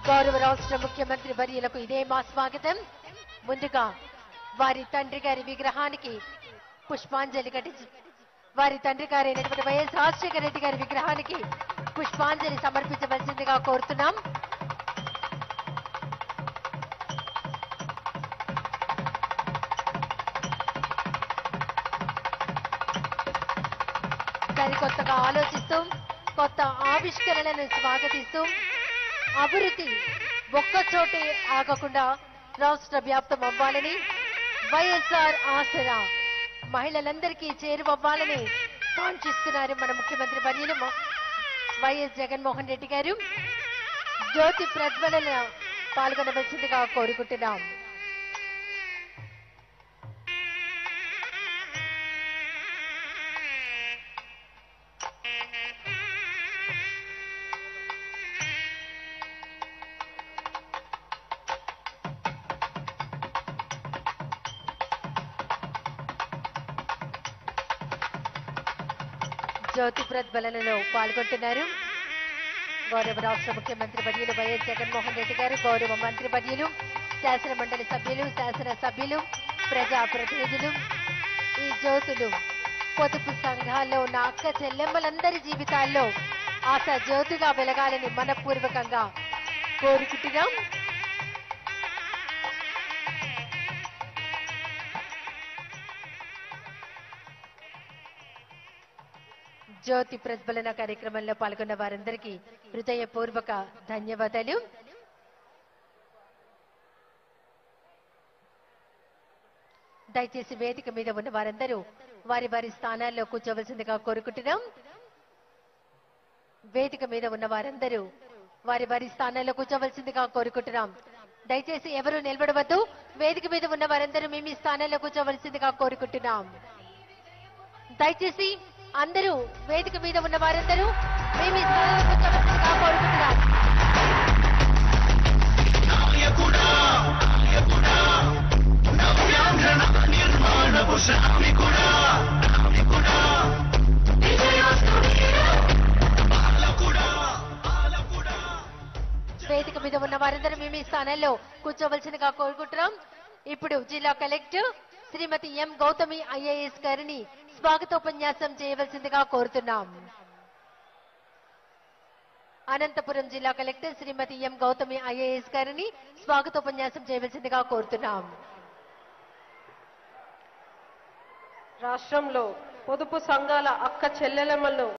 గౌరవ రాష్ట్ర ముఖ్యమంత్రి వర్యులకు ఇదే మా స్వాగతం ముందుగా వారి తండ్రి గారి విగ్రహానికి పుష్పాంజలి ఘటించి వారి తండ్రి గారైనటువంటి వైఎస్ రాజశేఖర రెడ్డి గారి విగ్రహానికి పుష్పాంజలి సమర్పించవలసిందిగా కోరుతున్నాం సరికొత్తగా ఆలోచిస్తూ కొత్త ఆవిష్కరణలను స్వాగతిస్తూ అభివృద్ధి ఒక్కచోటే ఆగకుండా రాష్ట్ర వ్యాప్తం అవ్వాలని వైఎస్ఆర్ ఆసరా మహిళలందరికీ చేరువవ్వాలని కాంక్షిస్తున్నారు మన ముఖ్యమంత్రి వర్యులు వైఎస్ జగన్మోహన్ రెడ్డి గారు జ్యోతి ప్రజ్వలన పాల్గొనవలసిందిగా కోరుకుంటున్నాం జ్యోతి ప్రజ్వలనలో పాల్గొంటున్నారు గౌరవ రాష్ట్ర ముఖ్యమంత్రి వర్యులు వైఎస్ జగన్మోహన్ రెడ్డి గారు గౌరవ మంత్రి వర్యులు శాసన మండలి సభ్యులు శాసన సభ్యులు ప్రజా ప్రతినిధులు ఈ జ్యోతులు పొదుపు సంఘాల్లో ఉన్న అక్క చెల్లెమ్మలందరి జీవితాల్లో ఆశ జ్యోతిగా వెలగాలని మనపూర్వకంగా కోరుకుంటున్నాం జ్యోతి ప్రజ్వలన కార్యక్రమంలో పాల్గొన్న వారందరికీ హృదయపూర్వక ధన్యవాదాలు దయచేసి వేదిక మీద ఉన్న వారందరూ వారి వారి స్థానాల్లో కూర్చోవలసిందిగా కోరుకుంటున్నాం వేదిక మీద ఉన్న వారందరూ వారి వారి స్థానాల్లో కూర్చోవలసిందిగా కోరుకుంటున్నాం దయచేసి ఎవరు నిలబడవద్దు వేదిక మీద ఉన్న వారందరూ మేము ఈ స్థానాల్లో కూర్చోవలసిందిగా కోరుకుంటున్నాం దయచేసి అందరూ వేదిక మీద ఉన్న వారందరూ మేము ఈ స్థానాల్లో కూర్చోవలసిందిగా కోరుకుంటున్నాం వేదిక మీద ఉన్న వారందరూ మేము ఈ స్థానాల్లో కూర్చోవలసిందిగా కోరుకుంటున్నాం ఇప్పుడు జిల్లా collector Shrimati M Gautami IAS గారిని స్వాగతోపన్యాసం చేయవలసిందిగా కోరుతున్నాం అనంతపురం జిల్లా collector Shrimati M Gautami IAS గారిని స్వాగతోపన్యాసం చేయవలసిందిగా కోరుతున్నాం రాష్ట్రంలో పొదుపు సంఘాల అక్క చెల్లెలమ్మలను